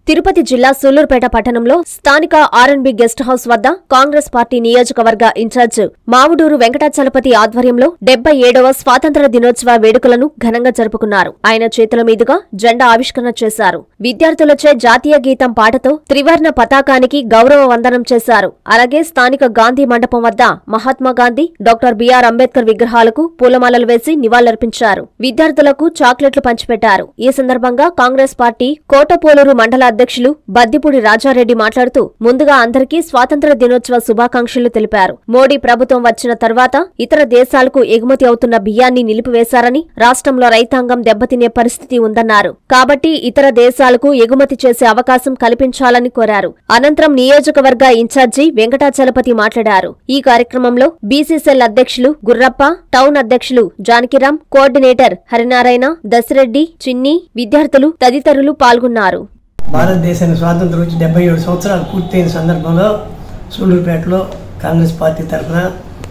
తిరుపతి జిల్లా సూలూరుపేట పట్టణంలో స్థానిక ఆర్ఎన్బి గెస్ట్ హౌస్ వద్ద కాంగ్రెస్ పార్టీ నియోజకవర్గ ఇన్ఛార్జ్ మావుడూరు వెంకటాచలపతి ఆధ్వర్యంలో డెబ్బై ఏడవ స్వాతంత్ర దినోత్సవ వేడుకలను ఘనంగా జరుపుకున్నారు ఆయన చేతుల మీదుగా జెండా ఆవిష్కరణ చేశారు విద్యార్థులచే జాతీయ గీతం పాటతో త్రివర్ణ పతాకానికి గౌరవ వందనం చేశారు అలాగే స్థానిక గాంధీ మండపం వద్ద మహాత్మా గాంధీ డాక్టర్ బిఆర్ అంబేద్కర్ విగ్రహాలకు పూలమాలలు వేసి నివాళులర్పించారు విద్యార్థులకు చాక్లెట్లు పంచిపెట్టారు ఈ సందర్భంగా కాంగ్రెస్ పార్టీ కోటపోలూరు మండల అధ్యక్షులు బద్దిపూడి రాజారెడ్డి మాట్లాడుతూ ముందుగా అందరికీ స్వాతంత్ర దినోత్సవ శుభాకాంక్షలు తెలిపారు మోడీ ప్రభుత్వం వచ్చిన తర్వాత ఇతర దేశాలకు ఎగుమతి అవుతున్న బియ్యాన్ని నిలిపివేశారని రాష్ట్రంలో రైతాంగం దెబ్బతినే పరిస్థితి ఉందన్నారు కాబట్టి ఇతర దేశాలకు ఎగుమతి చేసే అవకాశం కల్పించాలని కోరారు అనంతరం నియోజకవర్గ ఇన్ఛార్జి వెంకటాచలపతి మాట్లాడారు ఈ కార్యక్రమంలో బీసీసీఎల్ అధ్యక్షులు గుర్రప్ప టౌన్ అధ్యక్షులు జానకిరాం కోఆర్డినేటర్ హరినారాయణ దశరెడ్డి చిన్ని విద్యార్థులు తదితరులు పాల్గొన్నారు భారతదేశానికి స్వాతంత్రం వచ్చి డెబ్బై ఏడు సంవత్సరాలు పూర్తయిన సందర్భంలో సూళ్ళూరుపేటలో కాంగ్రెస్ పార్టీ తరఫున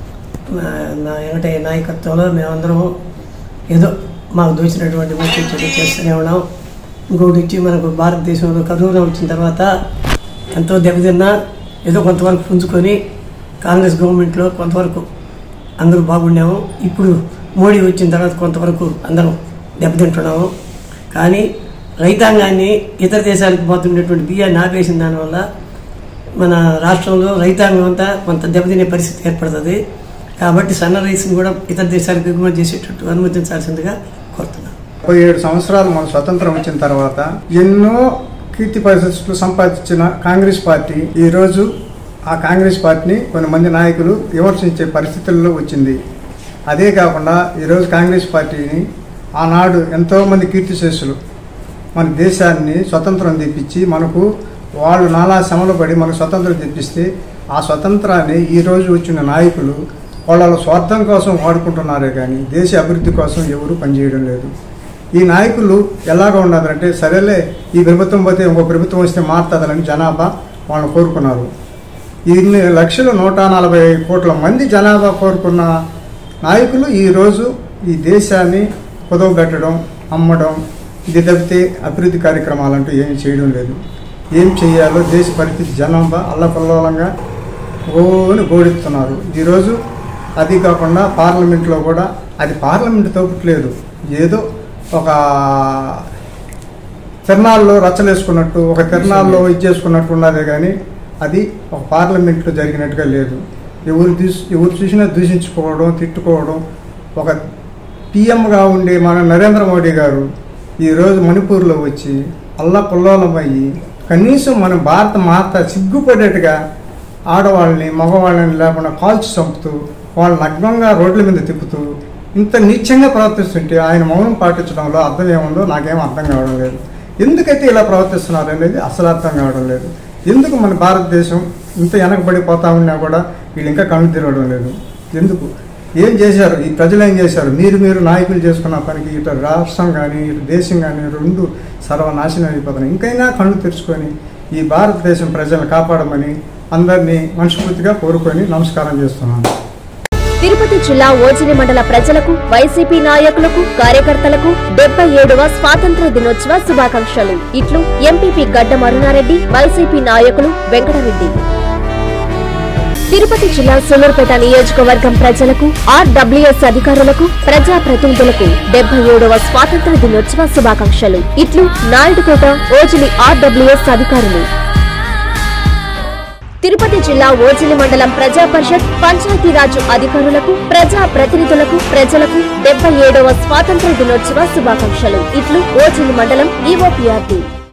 ఆ, నా వెంకటయ్య నాయకత్వంలో మేమందరం ఏదో మాకు దోచినటువంటి మంచి చెడు చేస్తూనే ఉన్నాం ఇంకొకటి వచ్చి మనకు భారతదేశంలో కరోనా వచ్చిన తర్వాత ఎంతో దెబ్బతిన్నా ఏదో కొంతవరకు పుంజుకొని కాంగ్రెస్ గవర్నమెంట్లో కొంతవరకు అందరూ బాగున్నాము ఇప్పుడు మోడీ వచ్చిన తర్వాత కొంతవరకు అందరం దెబ్బతింటున్నాము కానీ రైతాంగాన్ని ఇతర దేశాలకు పోతుండేటువంటి బియ్యాన్ని ఆపేసిన దానివల్ల మన రాష్ట్రంలో రైతాంగం అంతా కొంత దెబ్బతినే పరిస్థితి ఏర్పడుతుంది కాబట్టి సన్న రైస్ని కూడా ఇతర దేశాలకు ఎగుమతి చేసేటట్టు అనుమతించాల్సిందిగా కోరుతున్నాను ముప్పై ఏడు సంవత్సరాలు మన స్వతంత్రం వచ్చిన తర్వాత ఎన్నో కీర్తి పరిస్థితులు సంపాదించిన కాంగ్రెస్ పార్టీ ఈ రోజు ఆ కాంగ్రెస్ పార్టీని కొంతమంది నాయకులు విమర్శించే పరిస్థితుల్లో వచ్చింది అదే కాకుండా ఈరోజు కాంగ్రెస్ పార్టీని ఆనాడు ఎంతోమంది కీర్తిశేషులు మన దేశాన్ని స్వతంత్రం తెప్పించి మనకు వాళ్ళు నానా శ్రమలు పడి మనకు స్వతంత్రం తెప్పిస్తే ఆ స్వతంత్రాన్ని ఈ రోజు వచ్చిన నాయకులు వాళ్ళ వాళ్ళ స్వార్థం కోసం వాడుకుంటున్నారే కానీ దేశ అభివృద్ధి కోసం ఎవరు పనిచేయడం లేదు ఈ నాయకులు ఎలాగ ఉన్నదంటే సరేలే ఈ ప్రభుత్వం పోతే ఇంకో ప్రభుత్వం వస్తే మారుతుందని జనాభా వాళ్ళని కోరుకున్నారు ఇన్ని లక్షలు నూట నలభై కోట్ల మంది జనాభా కోరుకున్న నాయకులు ఈరోజు ఈ దేశాన్ని కుదవబెట్టడం అమ్మడం ఇది తప్పితే అభివృద్ధి కార్యక్రమాలంటూ ఏమి చేయడం లేదు ఏం చేయాలో దేశ పరిస్థితి జనాభా అల్లకల్లోలంగా ఓని గోడెత్తున్నారు ఈరోజు అది కాకుండా పార్లమెంట్లో కూడా అది పార్లమెంట్ తోపట్లేదు ఏదో ఒక తిరణాల్లో రచ్చలేసుకున్నట్టు ఒక తిరణాల్లో ఇది చేసుకున్నట్టు ఉన్నదే కానీ అది ఒక పార్లమెంట్లో జరిగినట్టుగా లేదు ఎవరు దూష్ ఎవరు చూసినా దూషించుకోవడం తిట్టుకోవడం ఒక పిఎంగా ఉండే మన నరేంద్ర మోడీ గారు ఈరోజు మణిపూర్లో వచ్చి అల్లా పుల్లోలమయ్యి కనీసం మన భారత మాత సిగ్గుపడేట్టుగా ఆడవాళ్ళని మగవాళ్ళని లేకుండా కాల్చి చంపుతూ వాళ్ళ నగ్నంగా రోడ్ల మీద తిప్పుతూ ఇంత నీచంగా ప్రవర్తిస్తుంటే ఆయన మౌనం పాటించడంలో అర్థం ఏముందో నాకేం అర్థం కావడం లేదు ఎందుకైతే ఇలా ప్రవర్తిస్తున్నారు అనేది అసలు అర్థం కావడం లేదు ఎందుకు మన భారతదేశం ఇంత వెనకబడిపోతా ఉన్నా కూడా వీళ్ళు ఇంకా కళ్ళు తిరగడం లేదు ఎందుకు ఏం చేశారు ఈ ప్రజలు ఏం చేశారు మీరు మీరు నాయకులు చేసుకున్న పనికి ఇటు రాష్ట్రం కానీ ఇటు దేశం కానీ రెండు సర్వనాశనం అయిపోతున్నాయి ఇంకైనా కళ్ళు తెరుచుకొని ఈ భారతదేశం ప్రజలను కాపాడమని అందరినీ మనస్ఫూర్తిగా కోరుకొని నమస్కారం చేస్తున్నాను తిరుపతి జిల్లా ఓజిలి మండల ప్రజలకు వైసీపీ నాయకులకు కార్యకర్తలకు డెబ్బై ఏడవ స్వాతంత్ర దినోత్సవ శుభాకాంక్షలు ఇట్లు ఎంపీపీ గడ్డ మరునారెడ్డి వైసీపీ నాయకులు వెంకటరెడ్డి తిరుపతి జిల్లా సూలూరుపేట నియోజకవర్గం ప్రజలకు ఆర్డబ్ల్యూఎస్ అధికారులకు ప్రజా ప్రతినిధులకు డెబ్బై ఏడవ స్వాతంత్ర దినోత్సవ శుభాకాంక్షలు ఇట్లు నాయుడుపేట ఓజిలి ఆర్డబ్ల్యూఎస్ అధికారులు తిరుపతి జిల్లా ఓజిలి మండలం ప్రజా పరిషత్ పంచాయతీరాజ్ అధికారులకు ప్రజా ప్రతినిధులకు ప్రజలకు డెబ్బై ఏడవ స్వాతంత్ర దినోత్సవ శుభాకాంక్షలు ఇట్లు ఓజిలి మండలం ఈఓపీఆర్టీ